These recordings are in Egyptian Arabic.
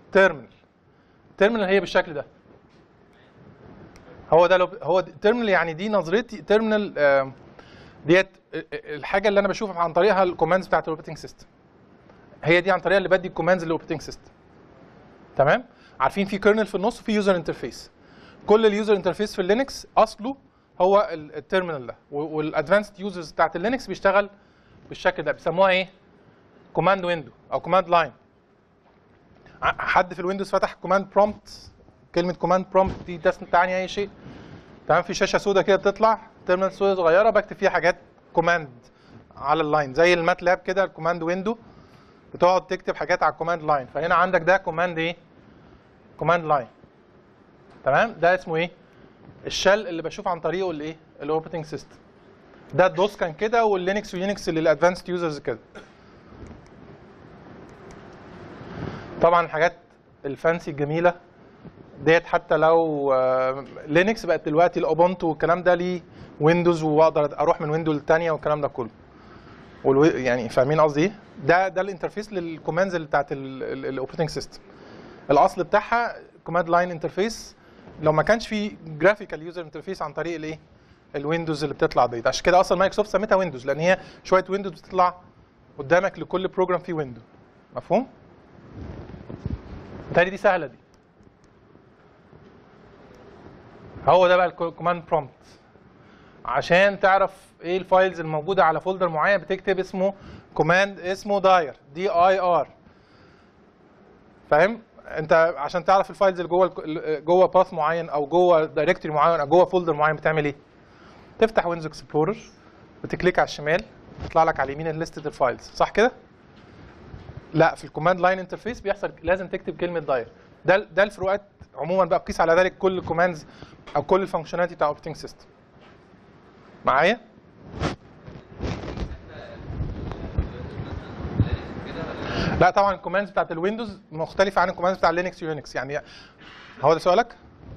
تيرمينال تيرمينال هي بالشكل ده هو ده لو هو تيرمينال يعني دي نظرتي تيرمينال آه، ديت الحاجه اللي انا بشوف عن طريقها الكوماندز بتاعت الاوبريتنج سيستم هي دي عن طريقها اللي بدي الكوماندز للاوبريتنج سيستم تمام عارفين في كيرنل في النص وفي يوزر انترفيس كل اليوزر انترفيس في اللينكس اصله هو ال- التيرمينال ده والادفانسد يوزرز بتاعت اللينكس بيشتغل بالشكل ده بيسموها ايه كوماند ويندو او كوماند لاين حد في الويندوز فتح كوماند برومبت كلمه كوماند برومبت دي تعني اي شيء تمام في شاشه سوداء كده بتطلع تيرمينال سوداء صغيره بكتب فيها حاجات كوماند على اللاين زي الماتلاب كده الكوماند ويندو بتقعد تكتب حاجات على الكوماند لاين فهنا عندك ده كوماند ايه كوماند لاين تمام ده اسمه ايه الشل اللي بشوف عن طريقه الايه الاوبريتنج سيستم ده الدوس كان كده واللينكس ويونكس للادفانسد يوزرز كده طبعا الحاجات الفانسي الجميله ديت حتى لو لينكس بقت دلوقتي الاوبونتو والكلام ده ليه ويندوز واقدر اروح من ويندو للثانيه والكلام ده كله والو... يعني فاهمين قصدي ايه؟ ده ده الانترفيس للكوماندز اللي بتاعت الاوبريتنج سيستم الاصل بتاعها كوماند لاين انترفيس لو ما كانش في جرافيكال يوزر انترفيس عن طريق الايه؟ الويندوز اللي بتطلع ديت عشان كده اصلا مايكروسوفت سميتها ويندوز لان هي شويه ويندوز بتطلع قدامك لكل بروجرام فيه ويندو مفهوم؟ بالتالي دي سهله دي هو ده بقى الكوماند برومبت عشان تعرف ايه الفايلز الموجوده على فولدر معين بتكتب اسمه كوماند اسمه داير دي اي ار فاهم انت عشان تعرف الفايلز اللي جوه ال- جوه باث معين او جوه دايركتوري معين او جوه فولدر معين بتعمل ايه تفتح ويندوز اكسبلورر وتكليك على الشمال يطلع لك على اليمين الليستد الفايلز صح كده لا في الكوماند لاين انترفيس بيحصل لازم تكتب كلمه داير ده ده الفروقات عموما بقى قيس على ذلك كل الكوماندز او كل الفانكشناليتي بتاع اوبريتنج سيستم معايا لا طبعا الكوماندز بتاعت الويندوز مختلفه عن الكوماندز بتاع لينكس ويونكس يعني هو ده سؤالك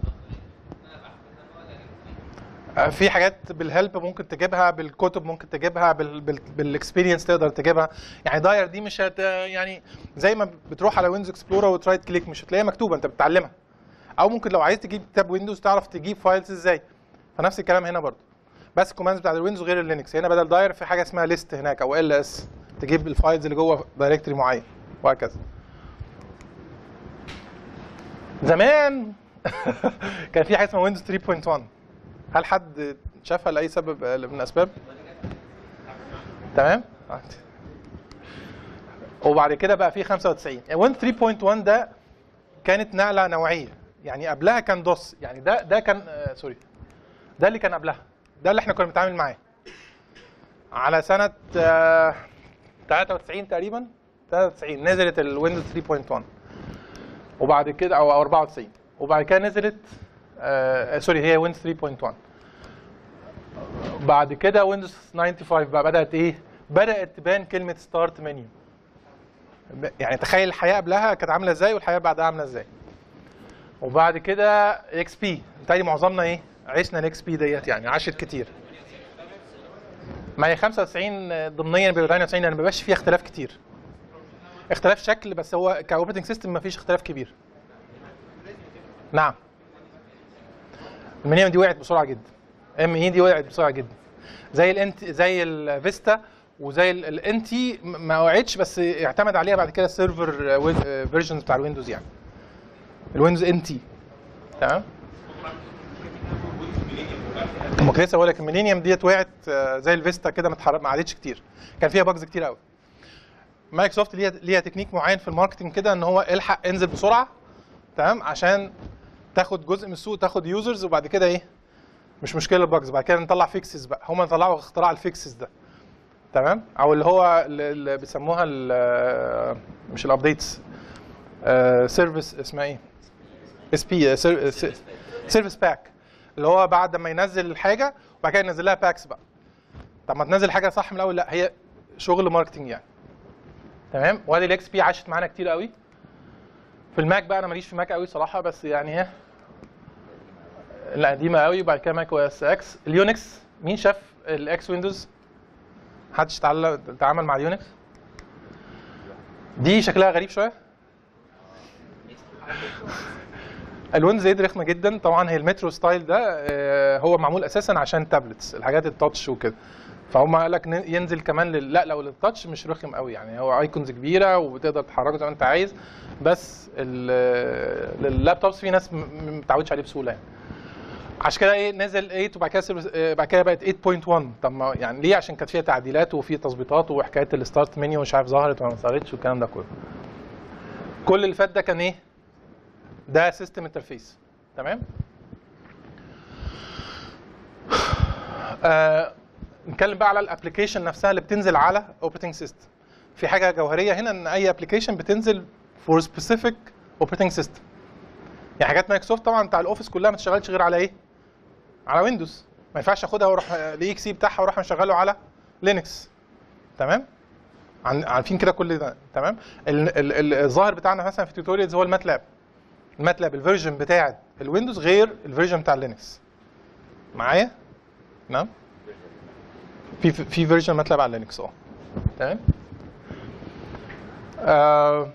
آه، في حاجات بالهيلب ممكن تجيبها بالكتب ممكن تجيبها بال بال بالاكسبيرينس تقدر تجيبها يعني داير دي مش هت يعني زي ما بتروح على ويندوز اكسبلورر وترايت كليك مش هتلاقيها مكتوبه انت بتتعلمها او ممكن لو عايز تجيب كتاب ويندوز تعرف تجيب فايلز ازاي فنفس الكلام هنا برضو بس الكوماندز بتاعت الويندوز غير اللينكس هنا بدل داير في حاجه اسمها ليست هناك او ال اس تجيب الفايلز اللي جوه دايركتوري معين وهكذا زمان كان في حاجه اسمها ويندوز 3.1 هل حد شافها لاي سبب من الاسباب تمام وبعد كده بقى في 95 وين 3.1 ده كانت نقله نوعيه يعني قبلها كان دوس يعني ده ده كان آه سوري ده اللي كان قبلها ده اللي احنا كنا بنتعامل معاه على سنه آه 93 تقريبا 93 نزلت الويندوز 3.1 وبعد كده او 94 وبعد كده نزلت آه سوري هي ويندوز 3.1 بعد كده ويندوز 95 بقى بدات ايه بدات تبان كلمه ستارت منيو يعني تخيل الحياه قبلها كانت عامله ازاي والحياه بعدها عامله ازاي وبعد كده اكس بي بالتالي معظمنا ايه عشنا الاكس بي ديت يعني عاشت كتير ما هي 95 ضمنيا بيبقى 98 لان ما بيبقاش فيها اختلاف كتير اختلاف شكل بس هو كاوبريتنج سيستم ما فيش اختلاف كبير نعم المنيوم دي وقعت بسرعه جدا ام اي دي وقعت بسرعه جدا زي الانت زي الفيستا وزي الانتي ما وقعتش بس اعتمد عليها بعد كده السيرفر فيرجنز بتاع الويندوز يعني الويندوز انتي تمام ما كنت لسه بقول لك الميلينيوم ديت وقعت آه، زي الفيستا كده ما اتحرق- ما عادتش كتير كان فيها باجز كتير قوي مايكروسوفت ليها ليها تكنيك معين في الماركتنج كده ان هو الحق انزل بسرعه تمام عشان تاخد جزء من السوق تاخد يوزرز وبعد كده ايه مش مشكله الباجز بعد كده نطلع فيكسز بقى هم طلعوا اختراع الفيكسز ده تمام او اللي هو اللي اللي بيسموها ال- مش الابديتس سيرفيس اسمها ايه اس بي سيرفيس باك اللي هو بعد ما ينزل الحاجه وبعد كده ينزل لها باكس بقى طب ما تنزل حاجه صح من الاول لا هي شغل ماركتنج يعني تمام وادي الاكس بي عاشت معانا كتير قوي في الماك بقى انا ماليش في ماك قوي صراحه بس يعني ايه القديمه قوي وبعد كده ماك او اس اكس اليونكس مين شاف الاكس ويندوز محدش تعال- تعامل مع اليونكس دي شكلها غريب شويه الويندوز 8 رخمه جدا طبعا هي المترو ستايل ده آه، هو معمول اساسا عشان تابلتس الحاجات التاتش وكده فهم قال لك ن- ينزل كمان لل... لا لو للتاتش مش رخم قوي يعني هو ايكونز كبيره وتقدر تحركه زي ما انت عايز بس ال- اللابتوبس في ناس م- م- متعودش عليه بسهوله يعني عشان كده ايه نزل 8 وبعد كده سيرفس- آه، بعد كده بقت 8.1 طب ما يعني ليه عشان كانت فيها تعديلات وفي تظبيطات وحكايه الستارت منيو مش عارف ظهرت ولا ما ظهرتش والكلام ده كله كل اللي فات ده كان ايه ده سيستم انترفيس تمام آه نتكلم بقى على الابلكيشن نفسها اللي بتنزل على اوبريتنج سيستم في حاجه جوهريه هنا ان اي ابلكيشن بتنزل فور سبيسيفيك اوبريتنج سيستم يعني حاجات مايكروسوفت طبعا بتاع الاوفيس كلها ما تشتغلش غير على ايه على ويندوز ما ينفعش اخدها واروح الاي اكس سي بتاعها واروح مشغله على لينكس تمام عن- عارفين كده كل ده تمام ال- ال- ال- الظاهر بتاعنا مثلا في التوتوريالز هو الماتلاب الماتلاب الفيرجن بتاع الويندوز غير الفيرجن بتاع لينكس معايا نعم في في فيرجن ماتلاب على لينكس اه تمام آه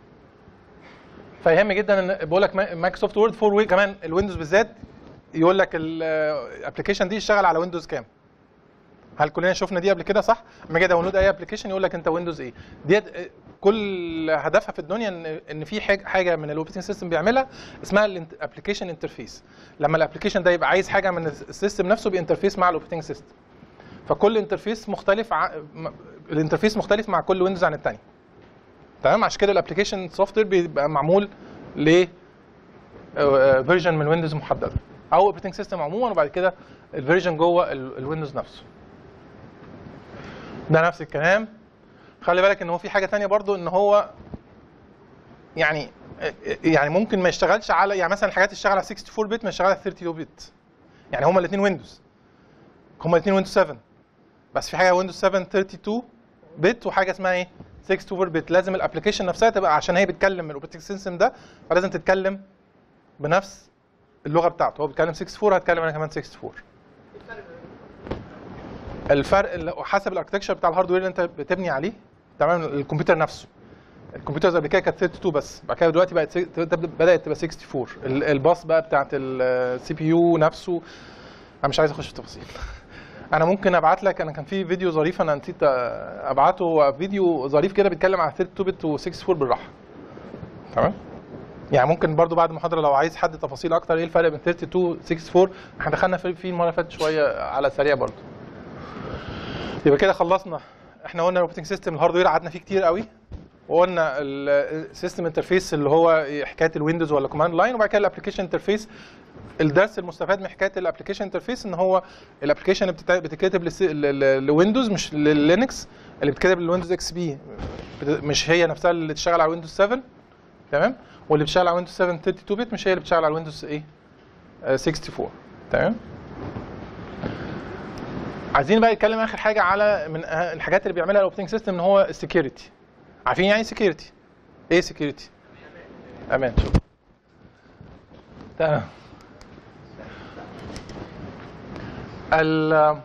فيهم جدا ان بقول لك ما- مايكروسوفت وورد فور وي كمان الويندوز بالذات يقول لك الابلكيشن دي اشتغل على ويندوز كام هل كلنا شفنا دي قبل كده صح؟ لما اجي داونلود اي ابلكيشن يقول لك انت ويندوز ايه؟ ديت آه، كل هدفها في الدنيا ان ان في حاجه حاجه من الاوبريتنج سيستم بيعملها اسمها الابلكيشن انترفيس لما الابلكيشن ده يبقى عايز حاجه من السيستم نفسه بينترفيس مع الاوبريتنج سيستم فكل انترفيس مختلف ع... م- الانترفيس مختلف مع كل ويندوز عن الثاني تمام عشان كده الابلكيشن سوفت وير بيبقى معمول ل فيرجن من ويندوز محدده او اوبريتنج سيستم عموما وبعد كده الفيرجن جوه ال- الويندوز نفسه ده نفس الكلام خلي بالك ان هو في حاجه تانية برضو ان هو يعني يعني ممكن ما يشتغلش على يعني مثلا الحاجات تشتغل على 64 بت ما يشتغل على 32 بت يعني هما الاثنين ويندوز هما الاثنين ويندوز 7 بس في حاجه ويندوز 7 32 بت وحاجه اسمها ايه 64 بت لازم الابلكيشن نفسها تبقى عشان هي بتكلم الاوبريتنج سيستم ده فلازم تتكلم بنفس اللغه بتاعته هو بيتكلم 64 هتكلم انا كمان 64 الفرق اللي- حسب الاركتكشر بتاع الهاردوير اللي انت بتبني عليه تمام الكمبيوتر نفسه الكمبيوتر قبل كده كانت 32 بس بعد كده دلوقتي بقت سي- بدات تبقى 64 ال- الباص بقى بتاعت السي بي يو نفسه انا مش عايز اخش في تفاصيل انا ممكن ابعت لك انا كان في فيديو ظريف انا نسيت ابعته فيديو ظريف كده بيتكلم على 32 بت و 64 بالراحه تمام يعني ممكن برضو بعد المحاضره لو عايز حد تفاصيل اكتر ايه الفرق بين 32 و 64 احنا دخلنا في فيه المره اللي فاتت شويه على السريع برضو يبقى كده خلصنا احنا قلنا الاوبريتنج سيستم الهاردوير قعدنا فيه كتير قوي وقلنا السيستم انترفيس اللي هو حكايه الويندوز ولا كوماند لاين وبعد كده الابلكيشن انترفيس الدرس المستفاد من حكايه الابلكيشن انترفيس ان هو الابلكيشن اللي بتتع- بتتكتب للس- ل- ل- لويندوز مش للينكس اللي بتتكتب للويندوز اكس بي مش هي نفسها اللي تشتغل على ويندوز 7 تمام واللي بتشتغل على ويندوز 7 32 بت مش هي اللي بتشتغل على ويندوز ايه آه، 64 تمام عايزين بقى نتكلم اخر حاجه على من أه- الحاجات اللي بيعملها الاوبريتنج سيستم ان هو السكيورتي عارفين يعني سكيورتي ايه سكيورتي امان شوف تمام ال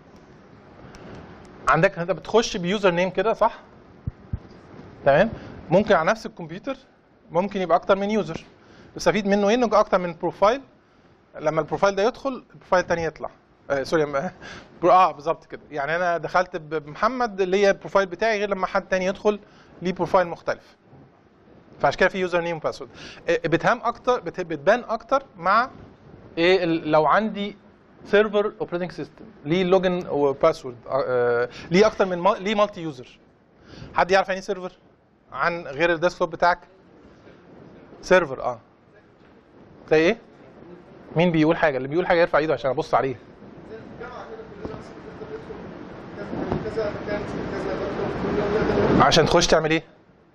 عندك انت بتخش بيوزر نيم كده صح تمام ممكن على نفس الكمبيوتر ممكن يبقى اكتر من يوزر تستفيد منه ايه انه يبقى اكتر من بروفايل لما البروفايل ده يدخل البروفايل الثاني يطلع آه سوري م- اه بالظبط كده يعني انا دخلت ب- بمحمد اللي هي البروفايل بتاعي غير لما حد تاني يدخل ليه بروفايل مختلف فعشان كده في يوزر نيم وباسورد بتهام اكتر بت- بتبان اكتر مع ايه ال- لو عندي سيرفر اوبريتنج سيستم ليه لوجن وباسورد ليه اكتر من مال- ليه مالتي يوزر حد يعرف يعني ايه سيرفر عن غير الديسكتوب بتاعك سيرفر اه زي ايه مين بيقول حاجه اللي بيقول حاجه يرفع ايده عشان ابص عليه كذا مكان في كذا لابتوب عشان تخش تعمل ايه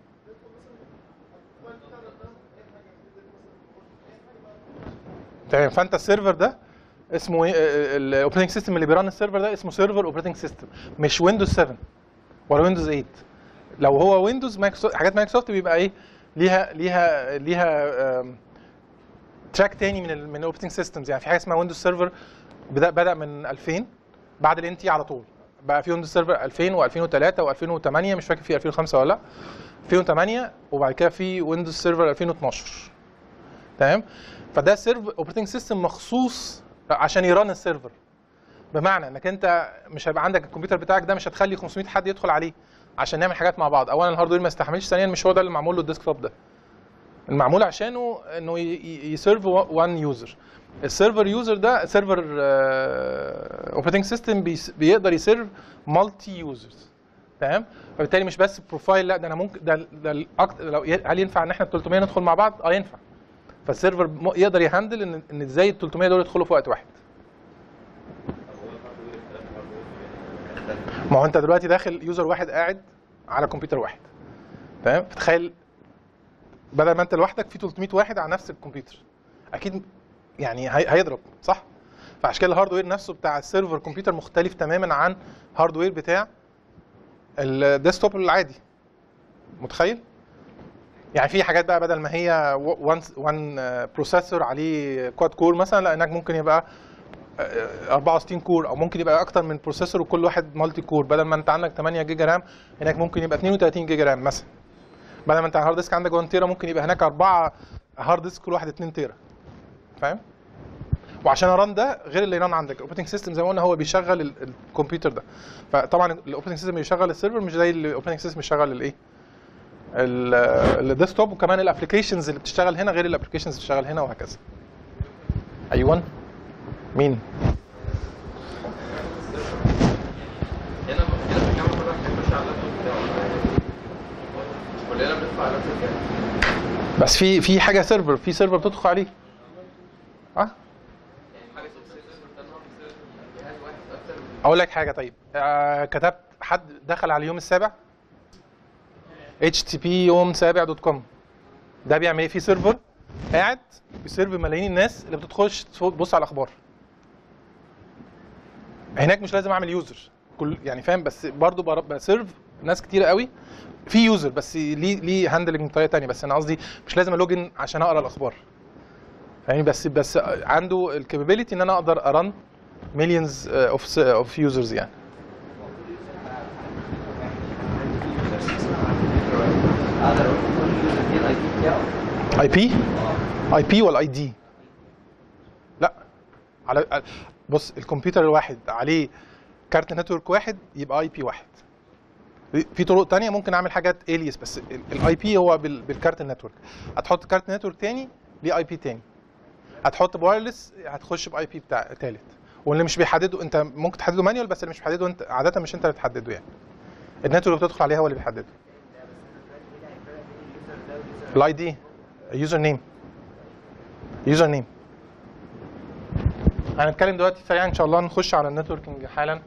تمام فانت السيرفر ده اسمه ايه الاوبريتنج سيستم اللي بيران السيرفر ده اسمه سيرفر اوبريتنج سيستم مش ويندوز 7 ولا ويندوز 8 لو هو ويندوز مايكروسوفت حاجات مايكروسوفت بيبقى ايه ليها ليها ليها آم، تراك تاني من ال من الاوبريتنج سيستمز يعني في حاجه اسمها ويندوز سيرفر بدا بدا من 2000 بعد الان تي على طول بقى في ويندوز سيرفر 2000 و2003 و2008 مش فاكر في 2005 ولا لا 2008 وبعد كده في ويندوز سيرفر 2012 تمام فده سيرف اوبريتنج سيستم مخصوص عشان يران السيرفر بمعنى انك انت مش هيبقى عندك الكمبيوتر بتاعك ده مش هتخلي 500 حد يدخل عليه عشان نعمل حاجات مع بعض اولا الهاردوير ما يستحملش ثانيا مش هو ده اللي معمول له الديسك توب ده المعمول عشانه انه يسيرف وان يوزر السيرفر يوزر ده سيرفر اوبريتنج سيستم بيقدر يسيرف مالتي يوزرز تمام فبالتالي مش بس بروفايل لا ده انا ممكن ده ده الأكتر لو ي- هل ينفع ان احنا ال 300 ندخل مع بعض؟ اه ينفع فالسيرفر م- يقدر يهندل ان ان ازاي ال 300 دول يدخلوا في وقت واحد ما هو انت دلوقتي داخل يوزر واحد قاعد على كمبيوتر واحد تمام فتخيل بدل ما انت لوحدك في 300 واحد على نفس الكمبيوتر اكيد يعني هي- هيضرب صح فعشان كده الهاردوير نفسه بتاع السيرفر كمبيوتر مختلف تماما عن هاردوير بتاع الديسكتوب العادي متخيل يعني في حاجات بقى بدل ما هي وان وان بروسيسور عليه كواد كور مثلا لا انك ممكن يبقى آه، 64 كور او ممكن يبقى اكتر من بروسيسور وكل واحد مالتي كور بدل ما انت عندك 8 جيجا رام هناك ممكن يبقى 32 جيجا رام مثلا بدل ما انت هارد ديسك عندك 1 تيرا ممكن يبقى هناك 4 هارد ديسك كل واحد 2 تيرا فاهم وعشان اران ده غير اللي يران عندك الاوبريتنج سيستم زي ما قلنا هو بيشغل ال- الكمبيوتر ده فطبعا الاوبريتنج سيستم بيشغل السيرفر مش زي الاوبريتنج سيستم بيشغل الايه الديسكتوب وكمان الابلكيشنز اللي بتشتغل هنا غير الابلكيشنز اللي بتشتغل هنا وهكذا ايوه مين هنا هنا في الجامعه كلها بتخش على اللابتوب بتاعه كلنا بندفع على اللابتوب بتاعه بس في في حاجه سيرفر في سيرفر بتدخل عليه اه يعني حاجه اسمها سيرفر ده نوع من سيرفر جهاز واحد اكتر من اقول لك حاجه طيب آه كتبت حد دخل على اليوم السابع http يوم سابع دوت كوم ده بيعمل ايه في سيرفر قاعد بيسيرف ملايين الناس اللي بتخش تبص على الاخبار هناك مش لازم اعمل يوزر كل يعني فاهم بس برضو بر- بسيرف ناس كتير قوي في يوزر بس ليه ليه هاندلنج بطريقه تانية بس انا قصدي مش لازم الوجن عشان اقرا الاخبار يعني بس بس عنده الكابابيلتي ان انا اقدر ارن مليونز اوف اوف يوزرز يعني اقدر اقول كل يوزر فيه الاي دي بتاعه اي بي اي بي ولا اي دي لا على بص الكمبيوتر الواحد عليه كارت نتورك واحد يبقى اي بي واحد في طرق تانية ممكن اعمل حاجات اليس بس الاي بي هو بال- بالكارت النتورك هتحط كارت نتورك تاني ليه اي بي تاني هتحط وايرلس هتخش باي بي بتاع تالت واللي مش بيحدده انت ممكن تحدده مانيوال بس اللي مش بيحدده انت عاده مش انت اللي بتحدده يعني النتورك اللي بتدخل عليها هو اللي بيحدده الاي دي يوزر نيم يوزر نيم هنتكلم دلوقتي سريعا ان شاء الله نخش على النتوركينج حالا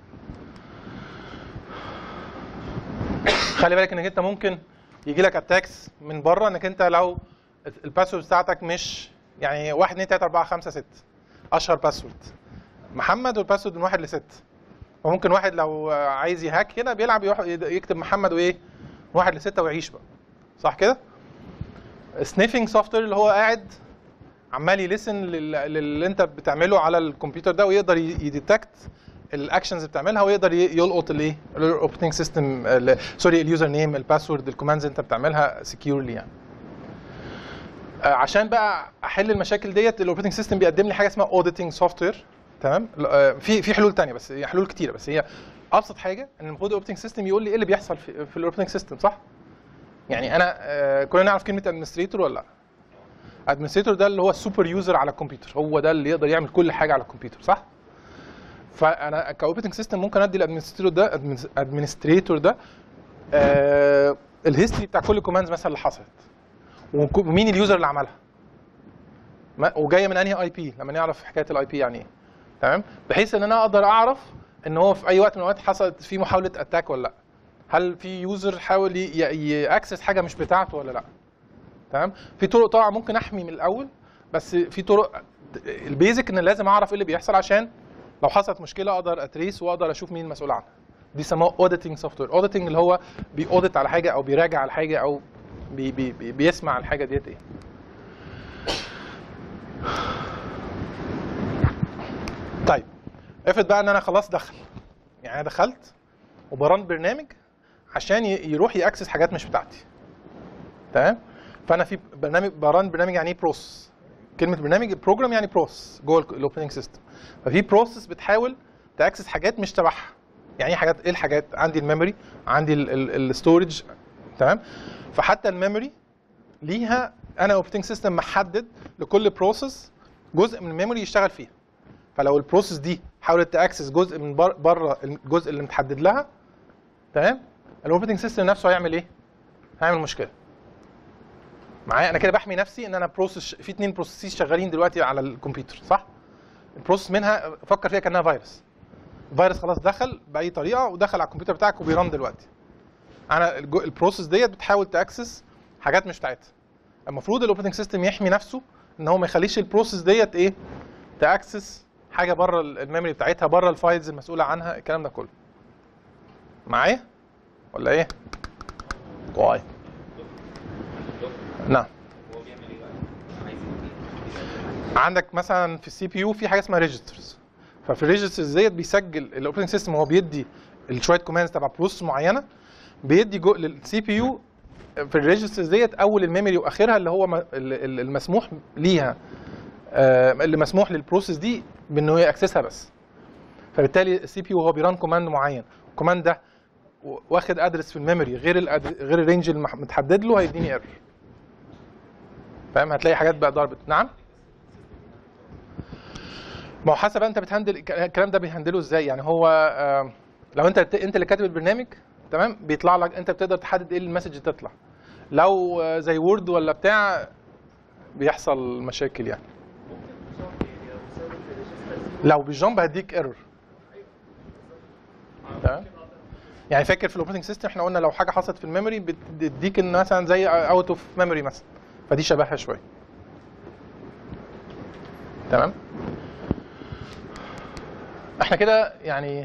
خلي بالك انك انت ممكن يجي لك اتاكس من بره انك انت لو الباسورد بتاعتك مش يعني 1 2 3 4 5 6 اشهر باسورد محمد والباسورد من 1 ل 6 وممكن واحد لو عايز يهاك هنا بيلعب يروح يكتب محمد وايه 1 ل 6 ويعيش بقى صح كده؟ سنيفنج سوفت وير اللي هو قاعد عمال يلسن للي انت بتعمله على الكمبيوتر ده ويقدر يديتكت الاكشنز اللي بتعملها ويقدر ي- يلقط الايه الاوبريتنج سيستم سوري اليوزر نيم الباسورد الكوماندز انت بتعملها سكيورلي يعني آه، عشان بقى احل المشاكل ديت الاوبريتنج سيستم بيقدم لي حاجه اسمها اوديتنج سوفت وير تمام ل- آه، في في حلول تانية بس هي حلول كتيره بس هي ابسط حاجه ان المفروض الاوبريتنج سيستم يقول لي ايه اللي بيحصل في, في الاوبريتنج سيستم صح يعني انا آه، كلنا نعرف كلمه ادمنستريتور ولا لا ادمنستريتور ده اللي هو السوبر يوزر على الكمبيوتر هو ده اللي يقدر يعمل كل حاجه على الكمبيوتر صح فانا كاوبريتنج سيستم ممكن ادي الادمنستريتور ده ادمنستريتور ده آه الهيستوري بتاع كل الكوماندز مثلا اللي حصلت وك- ومين اليوزر اللي عملها ما- وجايه من انهي اي بي لما نعرف حكايه الاي بي يعني ايه تمام بحيث ان انا اقدر اعرف ان هو في اي وقت من الاوقات حصلت في محاوله اتاك ولا لا هل في يوزر حاول ياكسس حاجه مش بتاعته ولا لا تمام في طرق طبعا ممكن احمي من الاول بس في طرق البيزك ان لازم اعرف ايه اللي بيحصل عشان لو حصلت مشكله اقدر اتريس واقدر اشوف مين المسؤول عنها دي سموها اوديتنج سوفت وير اوديتنج اللي هو بيأودت على حاجه او بيراجع على حاجه او بي بي بي بيسمع الحاجه ديت ايه طيب افرض بقى ان انا خلاص دخل يعني انا دخلت وبرن برنامج عشان ي- يروح ياكسس حاجات مش بتاعتي تمام فانا في برنامج بران برنامج يعني ايه بروسس كلمه برنامج بروجرام يعني بروسس جوه الاوبريتنج سيستم ففي بروسس بتحاول تاكسس حاجات مش تبعها يعني ايه حاجات ايه الحاجات عندي الميموري عندي الستورج تمام فحتى الميموري ليها انا اوبريتنج سيستم محدد لكل بروسيس جزء من الميموري يشتغل فيها فلو البروسيس دي حاولت تاكسس جزء من بر- بره الجزء اللي متحدد لها تمام الاوبريتنج سيستم نفسه هيعمل ايه؟ هيعمل مشكله معايا انا كده بحمي نفسي ان انا بروسيس في اتنين بروسيسز شغالين دلوقتي على الكمبيوتر صح؟ البروسيس منها فكر فيها كانها فيروس الفيروس خلاص دخل باي طريقه ودخل على الكمبيوتر بتاعك وبيرن دلوقتي انا الجو- البروسيس ديت بتحاول تاكسس حاجات مش بتاعتها المفروض الاوبريتنج سيستم يحمي نفسه ان هو ما يخليش البروسيس ديت ايه تاكسس حاجه بره الميموري بتاعتها بره الفايلز المسؤوله عنها الكلام ده كله معايا ولا ايه طيب نعم هو بيعمل ايه بقى؟ عايز ايه؟ عندك مثلا في السي بي يو في حاجه اسمها ريجسترز ففي الريجسترز ديت بيسجل الاوبريتنج سيستم هو بيدي شويه كوماندز تبع بروسيس معينه بيدي جو للسي بي يو في الريجسترز ديت اول الميموري واخرها اللي هو م- ال- ال- المسموح ليها آه، اللي مسموح للبروسيس دي بانه ياكسسها بس فبالتالي السي بي يو هو بيران كوماند معين الكوماند ده و- واخد ادرس في الميموري غير الأد- غير الرينج المتحدد له هيديني ايرور فاهم هتلاقي حاجات بقى ضربت نعم ما هو حسب انت بتهندل الكلام ده بيهندله ازاي يعني هو آه، لو انت انت اللي كاتب البرنامج تمام بيطلع لك انت بتقدر تحدد ايه المسج اللي تطلع لو آه، زي وورد ولا بتاع بيحصل مشاكل يعني لو بالجامب هديك ايرور تمام يعني فاكر في الاوبريتنج سيستم احنا قلنا لو حاجه حصلت في الميموري بتديك ان مثلا زي اوت اوف ميموري مثلا فدي شبهها شويه تمام احنا كده يعني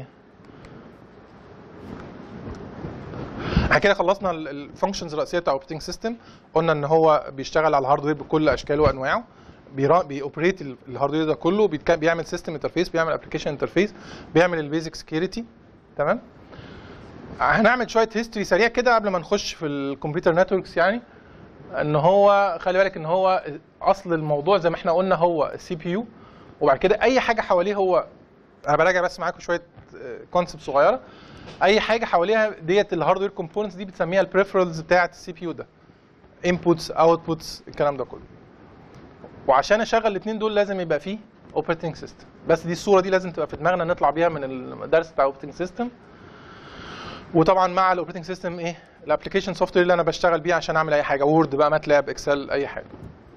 احنا كده خلصنا الفانكشنز الرئيسيه بتاع الاوبريتنج سيستم قلنا ان هو بيشتغل على الهاردوير بكل اشكاله وانواعه بيرا- بيوبريت ال- الهاردوير ده كله بيتك- بيعمل سيستم انترفيس بيعمل ابلكيشن انترفيس بيعمل البيزك سكيورتي تمام هنعمل شويه هيستوري سريع كده قبل ما نخش في الكمبيوتر نتوركس يعني ان هو خلي بالك ان هو اصل الموضوع زي ما احنا قلنا هو السي بي يو وبعد كده اي حاجه حواليه هو انا براجع بس معاكم شويه كونسبت صغيره اي حاجه حواليها ديت الهاردوير كومبوننتس دي بتسميها البريفرالز بتاعه السي بي يو ده انبوتس اوتبوتس الكلام ده كله وعشان اشغل الاثنين دول لازم يبقى فيه اوبريتنج سيستم بس دي الصوره دي لازم تبقى في دماغنا نطلع بيها من الدرس بتاع الاوبريتنج سيستم وطبعا مع الاوبريتنج سيستم ايه الابلكيشن سوفت وير اللي انا بشتغل بيه عشان اعمل اي حاجه وورد بقى ماتلاب اكسل اي حاجه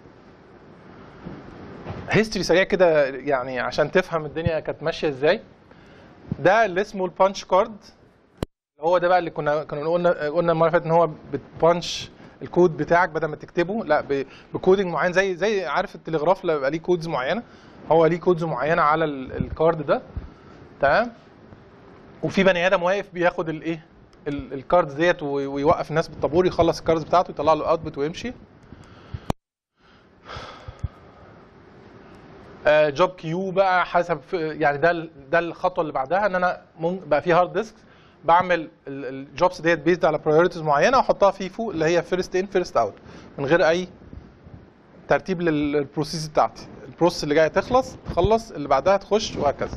هيستوري سريع كده يعني عشان تفهم الدنيا كانت ماشيه ازاي ده اللي اسمه البانش كارد هو ده بقى اللي كنا كنا قلنا قلنا المره اللي فاتت ان هو بتبانش الكود بتاعك بدل ما تكتبه لا ب- بكودنج معين زي زي عارف التلغراف اللي بيبقى ليه كودز معينه هو ليه كودز معينه على ال- الكارد ده تمام وفي بني ادم واقف بياخد الايه ال- الكاردز ديت وي- ويوقف الناس بالطابور يخلص الكاردز بتاعته يطلع له اوتبوت ويمشي جوب كيو بقى حسب يعني ده ال- ده الخطوه اللي بعدها ان انا ممكن بقى في هارد ديسك بعمل الجوبس ديت بيزد على برايورتيز معينه واحطها فيه فوق اللي هي فيرست ان فيرست اوت من غير اي ترتيب للبروسيس بتاعتي البروسيس اللي جايه تخلص تخلص اللي بعدها تخش وهكذا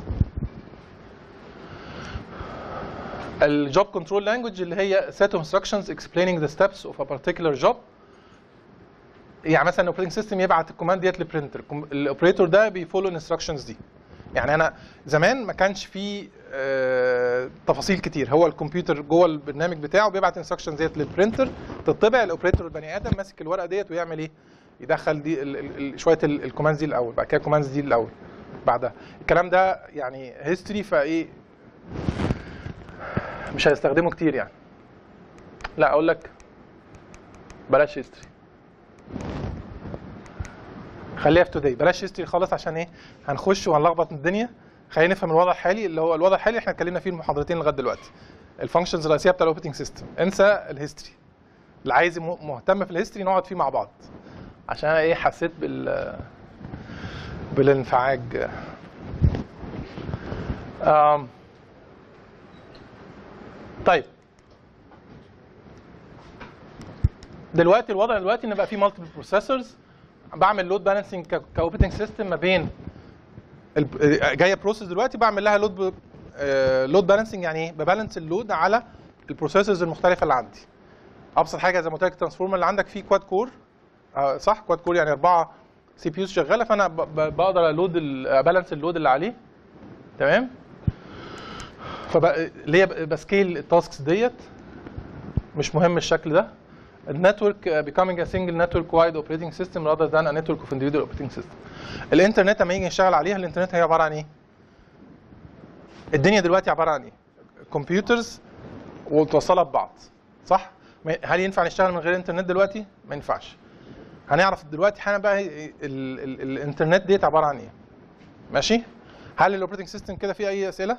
الجوب كنترول لانجوج اللي هي set of instructions explaining the steps of a particular job يعني مثلا الاوبريتنج سيستم يبعت الكوماند ديت للبرنتر الاوبريتور ده بيفولو الانستراكشنز دي يعني انا زمان ما كانش فيه آه، تفاصيل كتير هو الكمبيوتر جوه البرنامج بتاعه بيبعت انستراكشنز ديت للبرنتر تطبع الاوبريتور البني ادم ماسك الورقه ديت ويعمل ايه يدخل دي ال- ال- ال- شويه الكوماندز دي الاول بعد كده الكوماندز دي الاول بعدها الكلام ده يعني هيستوري فايه مش هيستخدمه كتير يعني لا اقول لك بلاش هيستوري خليها في توداي بلاش هيستوري خالص عشان ايه هنخش وهنلخبط الدنيا خلينا نفهم الوضع الحالي اللي هو الوضع الحالي اللي احنا اتكلمنا فيه المحاضرتين لغايه دلوقتي الفانكشنز الرئيسيه بتاع الاوبريتنج سيستم انسى الهيستوري اللي عايز م- مهتم في الهيستوري نقعد فيه مع بعض عشان انا ايه حسيت بال بالانفعاج آم. طيب دلوقتي الوضع دلوقتي ان بقى في مالتيبل بروسيسورز بعمل لود بالانسنج كاوبريتنج سيستم ما بين ال- جايه بروسيس دلوقتي بعمل لها لود لود بالانسنج يعني ايه ببالانس اللود على البروسيسورز المختلفه اللي عندي ابسط حاجه زي ما قلت لك الترانسفورمر اللي عندك فيه كواد كور آه صح كواد كور يعني اربعه سي بي يوز شغاله فانا ب- ب- بقدر الود ابالانس اللود اللي عليه تمام فبقى ليه ب- بسكيل التاسكس ديت مش مهم الشكل ده النتورك becoming a single network wide operating system rather than a network of individual operating system الانترنت لما يجي نشتغل عليها الانترنت هي عباره عن ايه الدنيا دلوقتي عباره عن ايه كمبيوترز ومتوصله ببعض صح ما- هل ينفع نشتغل من غير انترنت دلوقتي ما ينفعش هنعرف دلوقتي حالا بقى ال- ال- ال- الانترنت ديت عباره عن ايه ماشي هل الاوبريتنج سيستم كده فيه اي اسئله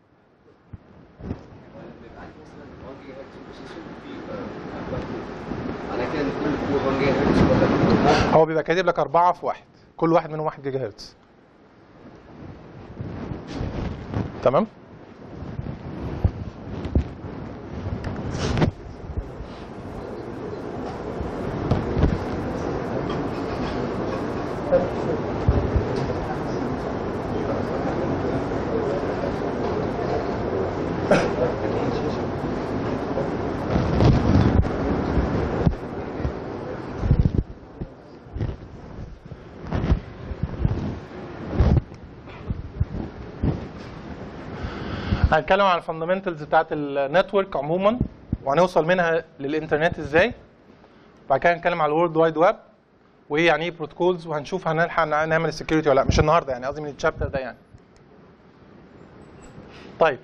انا كده كل كور 1 جيجا هرتز ولا هو بيبقى كاتب لك أربعة في واحد كل واحد منهم 1 جيجا هرتز تمام هنتكلم عن الفاندمنتالز بتاعت النتورك عموما وهنوصل منها للانترنت ازاي بعد كده هنتكلم على الورلد وايد ويب وايه يعني ايه بروتوكولز وهنشوف هنلحق نع- نعمل السكيورتي ولا لا مش النهارده يعني قصدي من الشابتر ده يعني طيب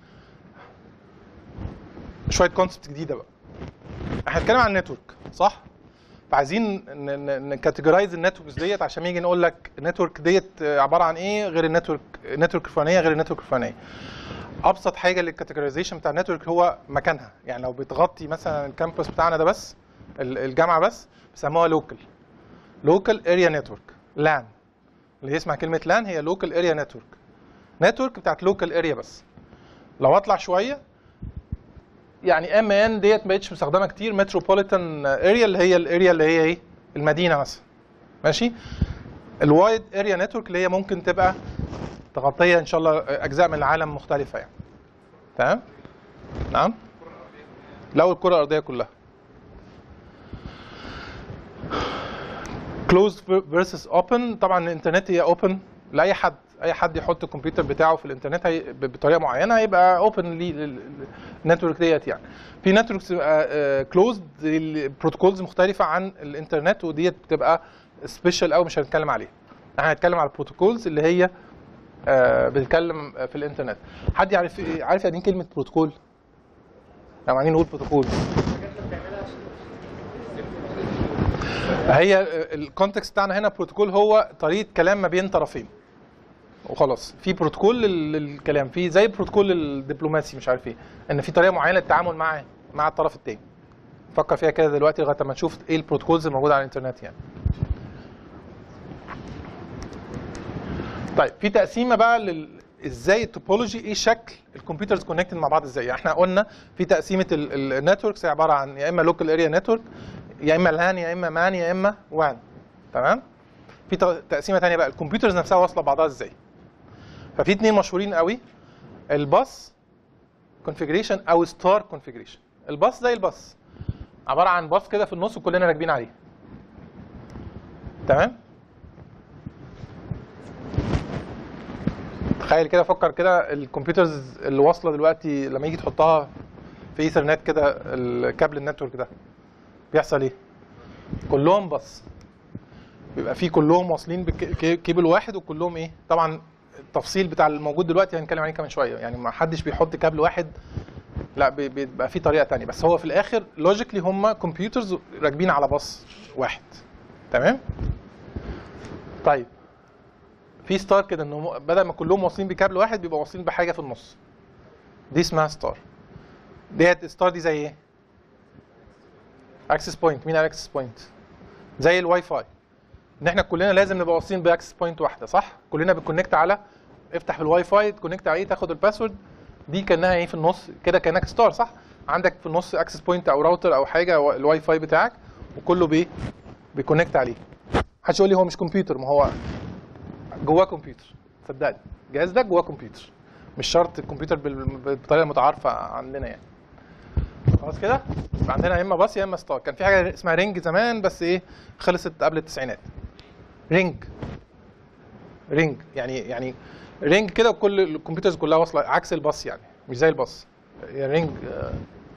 شويه كونسبت جديده بقى احنا هنتكلم عن النتورك صح فعايزين نكاتيجورايز النتوركس ديت عشان نيجي نقول لك النتورك ديت عباره عن ايه غير النتورك النتورك الفلانيه غير النتورك الفلانيه ابسط حاجه للكاتيجورايزيشن بتاع النتورك هو مكانها يعني لو بتغطي مثلا الكامبس بتاعنا ده بس ال- الجامعه بس بيسموها لوكال لوكال اريا نتورك لان اللي يسمع كلمه لان هي لوكال اريا نتورك نتورك بتاعت لوكال اريا بس لو اطلع شويه يعني ام ان ديت ما بقتش مستخدمه كتير متروبوليتان اريا اللي هي الاريا اللي هي ايه المدينه مثلا ماشي الوايد اريا نتورك اللي هي ممكن تبقى تغطيه ان شاء الله اجزاء من العالم مختلفه يعني تمام نعم لو الكره الارضيه كلها closed versus open طبعا الانترنت هي open لاي حد اي حد يحط الكمبيوتر بتاعه في الانترنت هي بطريقه معينه هيبقى اوبن للنتورك ديت يعني في نتوركس كلوزد البروتوكولز مختلفه عن الانترنت وديت بتبقى سبيشال قوي مش هنتكلم عليها احنا هنتكلم على البروتوكولز اللي هي آه، بتتكلم في الانترنت حد يعرف عارف يعني ايه كلمه بروتوكول لو عايزين نقول بروتوكول هي الكونتكست بتاعنا هنا بروتوكول هو طريقه كلام ما بين طرفين وخلاص في بروتوكول لل- للكلام في زي البروتوكول الدبلوماسي مش عارف ايه ان في طريقه معينه للتعامل مع مع الطرف الثاني فكر فيها كده دلوقتي لغايه ما نشوف ايه البروتوكولز الموجوده على الانترنت يعني طيب في تقسيمه بقى لل ازاي التوبولوجي ايه شكل الكمبيوترز كونكتد مع بعض ازاي يعني احنا قلنا في تقسيمه النتوركس هي عباره عن يا اما لوكال اريا نتورك يا اما لان يا اما مان يا اما وان تمام في ت- تقسيمه ثانيه بقى الكمبيوترز نفسها واصله ببعضها ازاي ففي اتنين مشهورين قوي الباص كونفيجريشن او ستار كونفيجريشن الباص زي الباص عباره عن باص كده في النص وكلنا راكبين عليه تمام تخيل كده فكر كده الكمبيوترز اللي واصله دلوقتي لما يجي تحطها في ايثرنت كده الكابل النتورك ده بيحصل ايه كلهم باص بيبقى في كلهم واصلين بكيبل واحد وكلهم ايه طبعا التفصيل بتاع الموجود دلوقتي هنتكلم عليه كمان شويه يعني ما حدش بيحط كابل واحد لا بي- بيبقى في طريقه تانية بس هو في الاخر لوجيكلي هم كمبيوترز راكبين على باص واحد تمام طيب في ستار كده انه بدل ما كلهم واصلين بكابل واحد بيبقوا واصلين بحاجه في النص دي اسمها ستار ديت ستار دي زي ايه اكسس بوينت مين اكسس بوينت زي الواي فاي ان احنا كلنا لازم نبقى واصلين باكسس بوينت واحده صح كلنا بنكونكت على افتح الواي فاي تكونكت عليه تاخد الباسورد دي كانها ايه في النص كده كانك ستار صح عندك في النص اكسس بوينت او راوتر او حاجه و- الواي فاي بتاعك وكله بي بيكونكت عليه محدش يقول لي هو مش كمبيوتر ما هو جواه كمبيوتر صدقني الجهاز ده جواه كمبيوتر مش شرط الكمبيوتر بال- بالطريقه المتعارفه عندنا يعني خلاص كده يبقى عندنا يا اما باص يا اما ستار كان في حاجه اسمها رينج زمان بس ايه خلصت قبل التسعينات رينج رينج يعني يعني رينج كده وكل الكمبيوترز كلها واصله عكس الباص يعني مش زي الباص يعني رينج آه.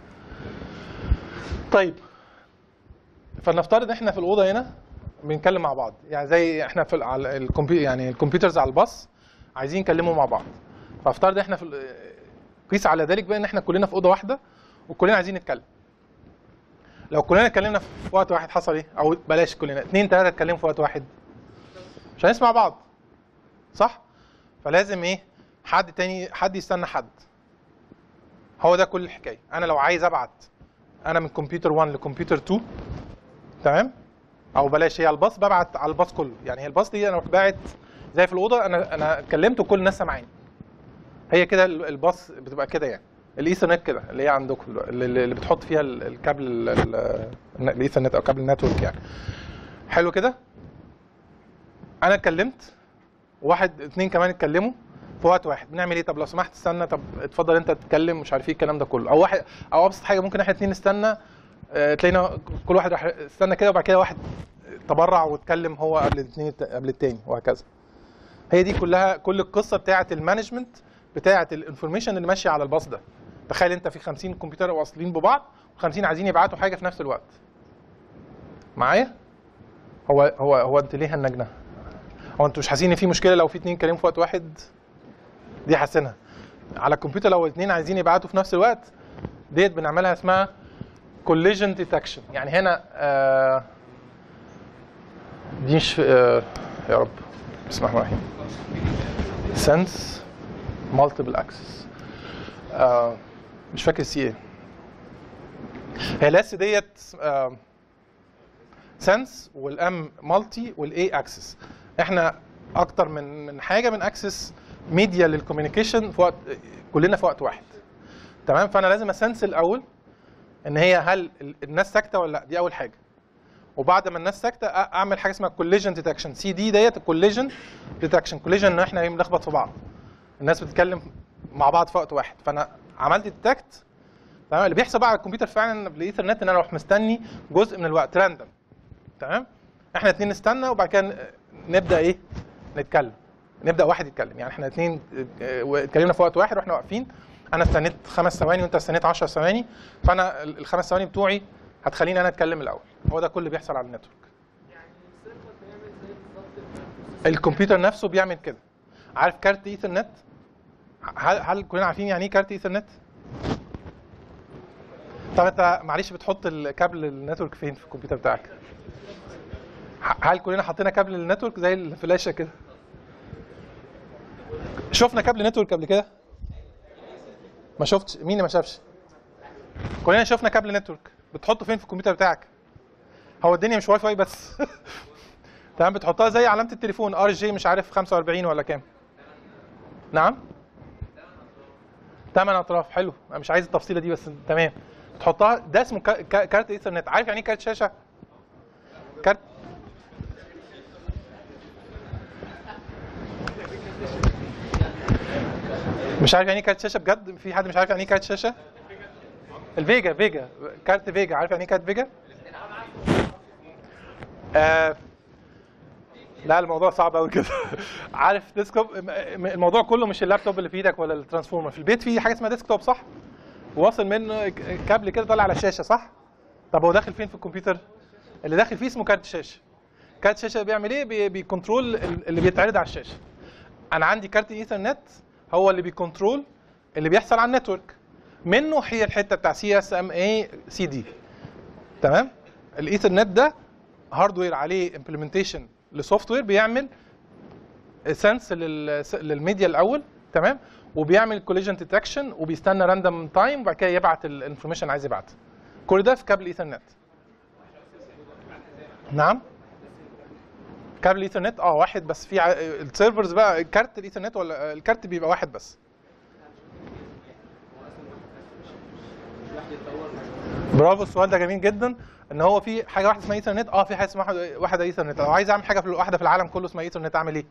طيب فلنفترض ان احنا في الاوضه هنا بنتكلم مع بعض يعني زي احنا في ال- على الكمبيوتر يعني الكمبيوترز على الباص عايزين يكلموا مع بعض فافترض احنا في ال- قيس على ذلك بقى ان احنا كلنا في اوضه واحده وكلنا عايزين نتكلم لو كلنا اتكلمنا في وقت واحد حصل ايه او بلاش كلنا اتنين تلاته اتكلموا في وقت واحد مش هنسمع بعض صح فلازم ايه حد تاني حد يستنى حد هو ده كل الحكايه انا لو عايز ابعت انا من كمبيوتر 1 لكمبيوتر 2 تمام او بلاش هي الباص ببعت على الباص كله يعني هي الباص دي انا رحت باعت زي في الاوضه انا انا اتكلمت وكل الناس سامعاني هي كده ال- الباص بتبقى كده يعني الايثرنت كده اللي هي عندكم دلوقتي، اللي, اللي بتحط فيها ال- الكابل ال- ال- الايثرنت او كابل النتورك يعني حلو كده انا اتكلمت واحد اتنين كمان اتكلموا في وقت واحد بنعمل ايه طب لو سمحت استنى طب اتفضل انت تتكلم مش عارف ايه الكلام ده كله او واحد او ابسط حاجه ممكن احنا اتنين نستنى اه تلاقينا كل واحد راح استنى كده وبعد كده واحد تبرع واتكلم هو قبل الاثنين قبل التاني وهكذا هي دي كلها كل القصه بتاعه المانجمنت بتاعه الانفورميشن اللي ماشيه على الباص ده تخيل انت في 50 كمبيوتر واصلين ببعض و50 عايزين يبعتوا حاجه في نفس الوقت معايا هو هو هو انت ليه هنجنا هو انتوا مش حاسين ان في مشكله لو في اتنين كلموا في وقت واحد دي حاسينها على الكمبيوتر لو اتنين عايزين يبعتوا في نفس الوقت ديت بنعملها اسمها collision detection يعني هنا آه دي مش آه يا رب بسم الله الرحمن الرحيم sense multiple access آه مش فاكر سي ايه هي الاس ديت آه سنس والام مالتي والاي اكسس احنا اكتر من من حاجه من اكسس ميديا للكوميونيكيشن في وقت كلنا في وقت واحد تمام فانا لازم اسنس الاول ان هي هل ال- الناس ساكته ولا لا دي اول حاجه وبعد ما الناس ساكته أ- اعمل حاجه اسمها كوليجن ديتكشن سي دي ديت الكوليجن ديتكشن كوليجن ان احنا ايه بنخبط في بعض الناس بتتكلم مع بعض في وقت واحد فانا عملت ديتكت تمام اللي بيحصل بقى على الكمبيوتر فعلا بالايثرنت ان انا اروح مستني جزء من الوقت راندوم تمام احنا اتنين نستنى وبعد كده ن- نبدا ايه نتكلم نبدا واحد يتكلم يعني احنا اتنين اه، اتكلمنا في وقت واحد واحنا واقفين انا استنيت خمس ثواني وانت استنيت 10 ثواني فانا ال- الخمس ثواني بتوعي هتخليني انا اتكلم الاول هو ده كل اللي بيحصل على النتورك الكمبيوتر نفسه بيعمل كده عارف كارت ايثرنت هل هل كلنا عارفين يعني ايه كارت ايثرنت طب انت معلش بتحط الكابل النتورك فين في الكمبيوتر بتاعك ه- هل كلنا حطينا كابل النتورك زي الفلاشه كده شفنا كابل نتورك قبل كده ما شفتش مين اللي ما شافش كلنا شفنا كابل نتورك بتحطه فين في الكمبيوتر بتاعك هو الدنيا مش واي فاي بس تمام بتحطها زي علامه التليفون ار جي مش عارف 45 ولا كام نعم ثمان اطراف حلو انا مش عايز التفصيله دي بس تمام تحطها ده اسمه كا- كا- كارت ايثرنت عارف يعني ايه كارت شاشه كارت مش عارف يعني ايه كارت شاشه بجد في حد مش عارف يعني ايه كارت شاشه الفيجا فيجا كارت فيجا عارف يعني ايه كارت فيجا آه لا الموضوع صعب قوي كده عارف ديسكتوب م- الموضوع كله مش اللابتوب اللي في ايدك ولا الترانسفورمر في البيت في حاجه اسمها ديسكتوب صح واصل منه ك- كابل كده طالع على الشاشه صح طب هو داخل فين في الكمبيوتر اللي داخل فيه اسمه كارت شاشه كارت شاشه بيعمل ايه بي- بيكنترول ال- اللي بيتعرض على الشاشه انا عندي كارت ايثرنت هو اللي بيكنترول اللي بيحصل على النتورك منه هي الحته بتاع سي اس ام اي سي دي تمام الايثرنت ده هاردوير عليه امبلمنتيشن لسوفت وير بيعمل سنس للميديا الاول تمام وبيعمل كوليجن ديتكشن وبيستنى راندوم تايم وبعد كده يبعت الانفورميشن عايز يبعتها كل ده في كابل ايثرنت نعم كابل ايثرنت اه واحد بس في ع- السيرفرز بقى كارت الايثرنت ولا الكارت بيبقى واحد بس برافو السؤال ده جميل جدا ان هو في حاجه واحده اسمها ايثرنت اه في حاجه اسمها واحده- واحده ايثرنت لو عايز اعمل حاجه في واحده في العالم كله اسمها ايثرنت اعمل ايه؟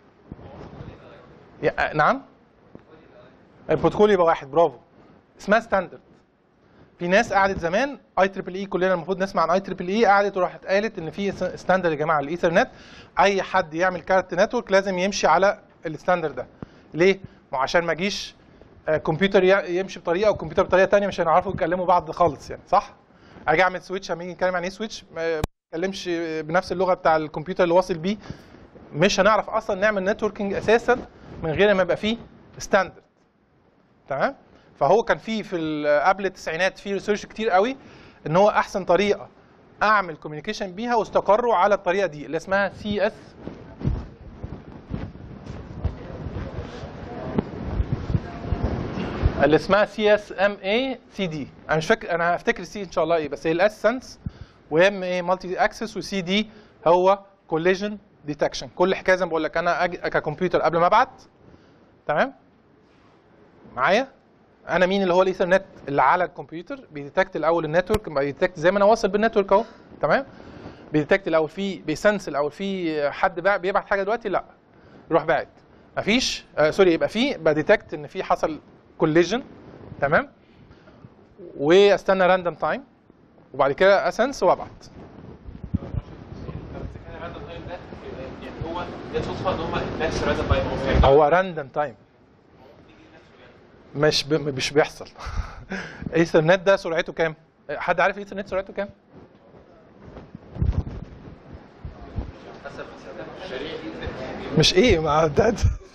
يا- نعم البروتوكول يبقى واحد برافو اسمها ستاندرد في ناس قعدت زمان اي تريبل اي كلنا المفروض نسمع عن اي تريبل اي قعدت وراحت قالت ان في ستاندرد يا جماعه الايثرنت اي حد يعمل كارت نتورك لازم يمشي على الستاندرد ده ليه؟ ما هو عشان ما اجيش آه، كمبيوتر ي- يمشي بطريقه وكمبيوتر بطريقه ثانيه مش هنعرفوا يتكلموا بعض خالص يعني صح؟ اجي اعمل سويتش لما نيجي نتكلم عن ايه سويتش ما بتكلمش بنفس اللغه بتاع الكمبيوتر اللي واصل بيه مش هنعرف اصلا نعمل نتوركينج اساسا من غير ما يبقى فيه ستاندرد تمام فهو كان في في ال- قبل التسعينات في ريسيرش كتير قوي ان هو احسن طريقه اعمل كوميونيكيشن بيها واستقروا على الطريقه دي اللي اسمها سي اس اللي اسمها سي اس ام اي سي دي انا مش فاكر انا هفتكر السي ان شاء الله ايه بس هي الاس سنس وام اي مالتي اكسس وسي دي هو كوليجن ديتكشن كل حكايه زي ما بقول لك انا أجي ككمبيوتر قبل ما ابعت تمام معايا انا مين اللي هو الايثرنت اللي على الكمبيوتر بيديتكت الاول النتورك بيديتكت زي ما انا واصل بالنتورك اهو تمام بيديتكت الاول في بيسنس الاول في حد بقى بيبعت حاجه دلوقتي لا يروح باعت مفيش آه سوري يبقى في بديتكت ان في حصل كوليجن تمام واستنى راندوم تايم وبعد كده اسنس وابعت هو ده صدفه ان هم نفس راندم باي موفق هو راندوم تايم مش ب... مش بيحصل ايثرنت ده سرعته كام؟ حد عارف ايثرنت سرعته كام؟ مش ايه ما ده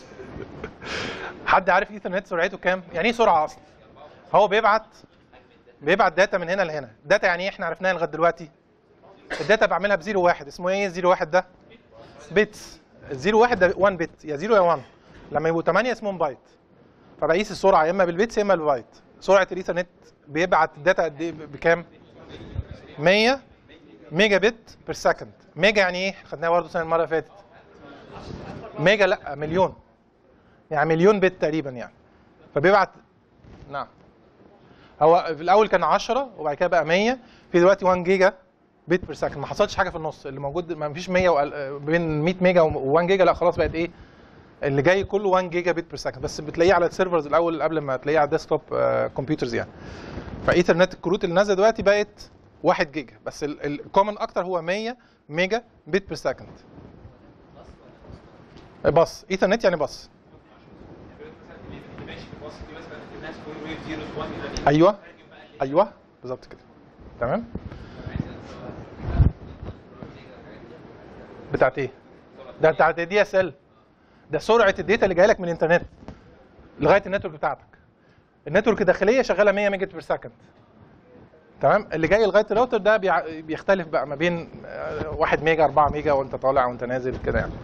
حد عارف ايثرنت سرعته كام؟ يعني ايه سرعه اصلا؟ هو بيبعت بيبعت داتا من هنا لهنا، داتا يعني ايه احنا عرفناها لغايه دلوقتي؟ الداتا بعملها بزيرو واحد اسمه ايه الزيرو واحد ده؟ بيتس الزيرو واحد ده 1 بت يا زيرو يا 1 لما يبقوا 8 اسمهم بايت فبقيس السرعه يا اما بالبيتس يا اما بالبايت سرعه الايثرنت بيبعت الداتا قد ايه بكام؟ 100 ميجا بت بير سكند ميجا يعني ايه؟ خدناها برضه السنه المره اللي فاتت ميجا لا مليون يعني مليون بت تقريبا يعني فبيبعت نعم هو في الاول كان 10 وبعد كده بقى 100 في دلوقتي 1 جيجا بت بير سكند ما حصلش حاجه في النص اللي موجود ما فيش 100 وال- بين 100 ميجا و1 جيجا لا خلاص بقت ايه اللي جاي كله 1 جيجا بت بير سكند بس بتلاقيه على السيرفرز الاول قبل ما تلاقيه على الديسكتوب كمبيوترز يعني فايثرنت الكروت اللي نازله دلوقتي بقت 1 جيجا بس الكومن اكتر هو 100 ميجا بت بير سكند باص ايثرنت يعني باص ماشي في الوسط دي مثلا الناس كل ويف زيروز 1 ايوه ايوه بالظبط كده تمام بتاعت ايه ده بتاعت دي اس ال ده سرعه الداتا اللي جايه لك من الانترنت لغايه النتورك بتاعتك النتورك الداخليه شغاله 100 ميجا بير سكند تمام اللي جاي لغايه الراوتر ده بيع- بيختلف بقى ما بين آه، 1 ميجا 4 ميجا وانت طالع وانت نازل كده يعني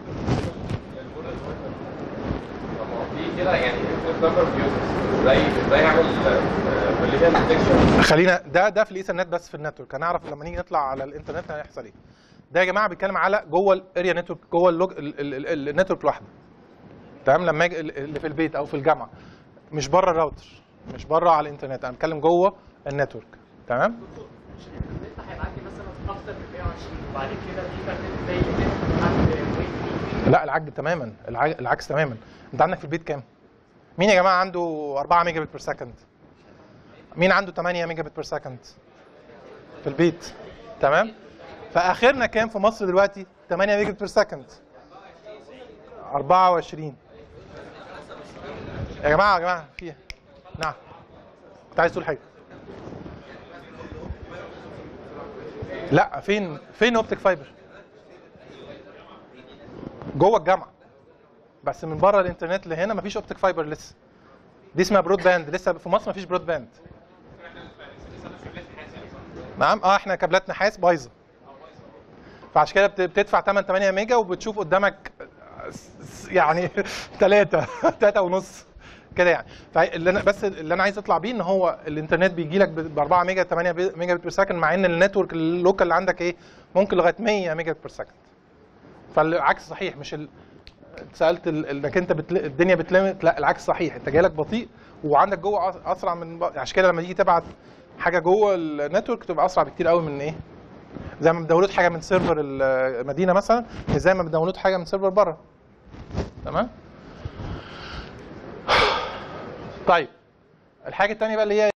في كده يعني كود نمبر اوف يوزرز ازاي ازاي اعمل كوليجن ديتكشن خلينا ده ده في الايثرنت بس في النتورك هنعرف لما نيجي نطلع على الانترنت هيحصل ايه ده يا جماعه بيتكلم على جوه الاريا نتورك جوه اللوج ال- ال- ال- النتورك لوحده تمام لما اجي ال- اللي في البيت او في الجامعه مش بره الراوتر مش بره على الانترنت انا بتكلم جوه النتورك تمام النت هيعدي مثلا اكتر من 120 وبعد كده الايثرنت زي كده عند ويف لا العكس تماما الع- العكس تماما انت عندك في البيت كام مين يا جماعه عنده 4 ميجا بت بير سكند مين عنده 8 ميجا بت بير سكند في البيت تمام فاخرنا كام في مصر دلوقتي 8 ميجا بت بير سكند 24 يا جماعه يا جماعه في نعم كنت عايز تقول حاجه لا فين فين اوبتيك فايبر جوه الجامعه بس من بره الانترنت لهنا مفيش اوبتيك فايبر لسه دي اسمها برود باند لسه في مصر مفيش برود باند نعم اه احنا كابلات نحاس بايظه فعشان كده بت- بتدفع 8 8 ميجا وبتشوف قدامك س- يعني 3 3 ونص كده يعني فاللي انا بس اللي انا عايز اطلع بيه ان هو الانترنت بيجي لك ب 4 ميجا 8 بي- ميجا بت بير سكند مع ان النتورك اللوكال اللي عندك ايه ممكن لغايه 100 ميجا بت بير سكند فالعكس صحيح مش ال... سالت ال- انك انت بتل... الدنيا بتلمت لا العكس صحيح انت جايلك بطيء وعندك جوه أس- اسرع من ب... عشان كده لما تيجي تبعت حاجه جوه النتورك تبقى اسرع بكتير قوي من ايه زي ما بداونلود حاجه من سيرفر المدينه مثلا مش زي ما بداونلود حاجه من سيرفر بره تمام طيب الحاجه الثانيه بقى اللي هي